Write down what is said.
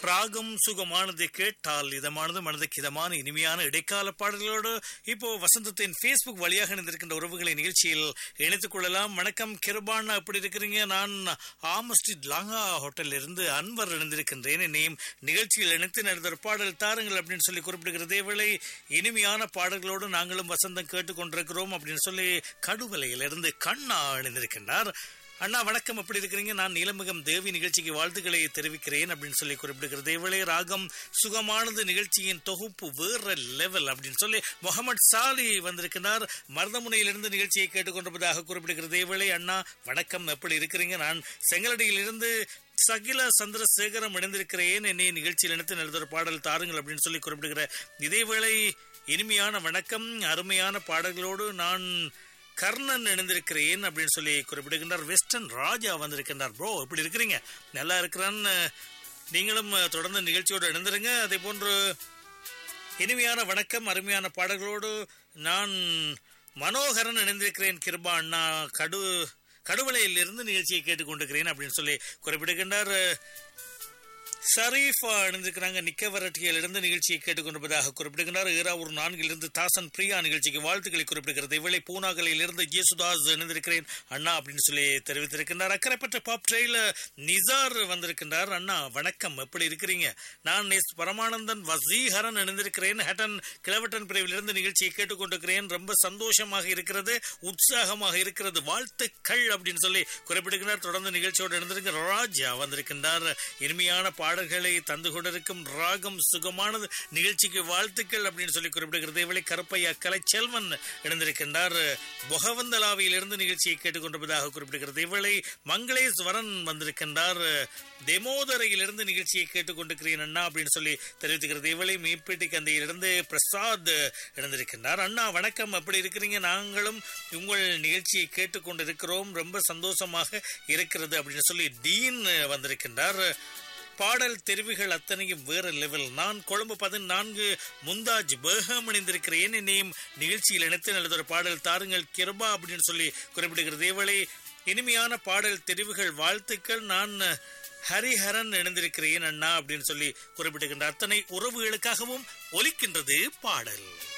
ராகம் சுகமானதை கேட்டால் இதமானது மனதுக்கு இதமான இனிமையான இடைக்கால பாடல்களோடு இப்போ வசந்தத்தின் ஃபேஸ்புக் வழியாக இணைந்திருக்கின்ற உறவுகளை நிகழ்ச்சியில் இணைத்துக் கொள்ளலாம் வணக்கம் கிருபான் எப்படி இருக்கிறீங்க நான் ஆமஸ்டிட் லாங்கா ஹோட்டலில் இருந்து அன்வர் இணைந்திருக்கின்றேன் என்னையும் நிகழ்ச்சியில் இணைத்து நடந்த ஒரு பாடல் தாருங்கள் அப்படின்னு சொல்லி குறிப்பிடுகிறதே வேளை இனிமையான பாடல்களோடு நாங்களும் வசந்தம் கேட்டுக்கொண்டிருக்கிறோம் அப்படின்னு சொல்லி கடுவலையிலிருந்து கண்ணா இணைந்திருக்கின்றார் அண்ணா வணக்கம் எப்படி இருக்கிறீங்க நான் நீலமுகம் தேவி நிகழ்ச்சிக்கு வாழ்த்துக்களை தெரிவிக்கிறேன் அப்படின்னு சொல்லி குறிப்பிடுகிறது இவளே ராகம் சுகமானது நிகழ்ச்சியின் தொகுப்பு வேற லெவல் அப்படின்னு சொல்லி முகமது சாலி வந்திருக்கிறார் மருதமுனையிலிருந்து நிகழ்ச்சியை கேட்டுக்கொண்டிருப்பதாக குறிப்பிடுகிறது இவளே அண்ணா வணக்கம் எப்படி இருக்கிறீங்க நான் செங்கலடியிலிருந்து சகில சந்திரசேகரம் இணைந்திருக்கிறேன் என்னை நிகழ்ச்சியில் இணைத்து நடந்த ஒரு பாடல் தாருங்கள் அப்படின்னு சொல்லி குறிப்பிடுகிற இதேவேளை இனிமையான வணக்கம் அருமையான பாடல்களோடு நான் கர்ணன் இணைந்திருக்கிறேன் அப்படின்னு சொல்லி குறிப்பிடுகின்றார் வெஸ்டர்ன் ராஜா வந்திருக்கின்றார் ப்ரோ எப்படி இருக்கிறீங்க நல்லா இருக்கிறான்னு நீங்களும் தொடர்ந்து நிகழ்ச்சியோடு இணைந்திருங்க அதே போன்று இனிமையான வணக்கம் அருமையான பாடல்களோடு நான் மனோகரன் இணைந்திருக்கிறேன் கிருபா அண்ணா கடு கடுவலையில் இருந்து நிகழ்ச்சியை கேட்டுக்கொண்டிருக்கிறேன் அப்படின்னு சொல்லி குறிப்பிடுகின்றார் ஷரீஃபா இணைந்திருக்கிறாங்க நிக்கவரட்டியில் இருந்து நிகழ்ச்சியை கேட்டுக்கொண்டிருப்பதாக குறிப்பிடுகிறார் ஈராவூர் நான்கிலிருந்து தாசன் பிரியா நிகழ்ச்சிக்கு வாழ்த்துக்களை குறிப்பிடுகிறது இவளை பூனாகலில் இருந்து ஜேசுதாஸ் இணைந்திருக்கிறேன் அண்ணா அப்படின்னு சொல்லி தெரிவித்திருக்கின்றார் அக்கறைப்பட்ட பாப் ட்ரெயில நிசார் வந்திருக்கின்றார் அண்ணா வணக்கம் எப்படி இருக்கிறீங்க நான் எஸ் பரமானந்தன் வசீகரன் இணைந்திருக்கிறேன் ஹட்டன் கிழவட்டன் பிரிவிலிருந்து நிகழ்ச்சியை கேட்டுக்கொண்டிருக்கிறேன் ரொம்ப சந்தோஷமாக இருக்கிறது உற்சாகமாக இருக்கிறது வாழ்த்துக்கள் அப்படின்னு சொல்லி குறிப்பிடுகிறார் தொடர்ந்து நிகழ்ச்சியோடு இணைந்திருக்கிற ராஜா வந்திருக்கின்றார் இனிமையான பாடல்களை தந்து கொண்டிருக்கும் ராகம் சுகமானது நிகழ்ச்சிக்கு வாழ்த்துக்கள் அப்படின்னு சொல்லி குறிப்பிடுகிறது இவளை கருப்பையா கலைச்செல்வன் இணைந்திருக்கின்றார் முகவந்தலாவியிலிருந்து நிகழ்ச்சியை கேட்டுக்கொண்டிருப்பதாக குறிப்பிடுகிறது இவளை மங்களேஸ்வரன் வந்திருக்கின்றார் தெமோதரையிலிருந்து நிகழ்ச்சியை கேட்டுக்கொண்டிருக்கிறேன் அண்ணா அப்படின்னு சொல்லி தெரிவித்துக்கிறது இவளை மீப்பேட்டி கந்தையிலிருந்து பிரசாத் இணைந்திருக்கின்றார் அண்ணா வணக்கம் எப்படி இருக்கிறீங்க நாங்களும் உங்கள் நிகழ்ச்சியை கேட்டுக்கொண்டிருக்கிறோம் ரொம்ப சந்தோஷமாக இருக்கிறது அப்படின்னு சொல்லி டீன் வந்திருக்கின்றார் பாடல் தெரிவுகள் அத்தனையும் வேற லெவல் நான் கொழும்பு பதினான்கு முந்தாஜ் பேகம் இணைந்திருக்கிறேன் என்னையும் நிகழ்ச்சியில் இணைத்து நல்லது ஒரு பாடல் தாருங்கள் கிருபா அப்படின்னு சொல்லி குறிப்பிடுகிறது இவளை இனிமையான பாடல் தெரிவுகள் வாழ்த்துக்கள் நான் ஹரிஹரன் இணைந்திருக்கிறேன் அண்ணா அப்படின்னு சொல்லி குறிப்பிடுகின்ற அத்தனை உறவுகளுக்காகவும் ஒலிக்கின்றது பாடல்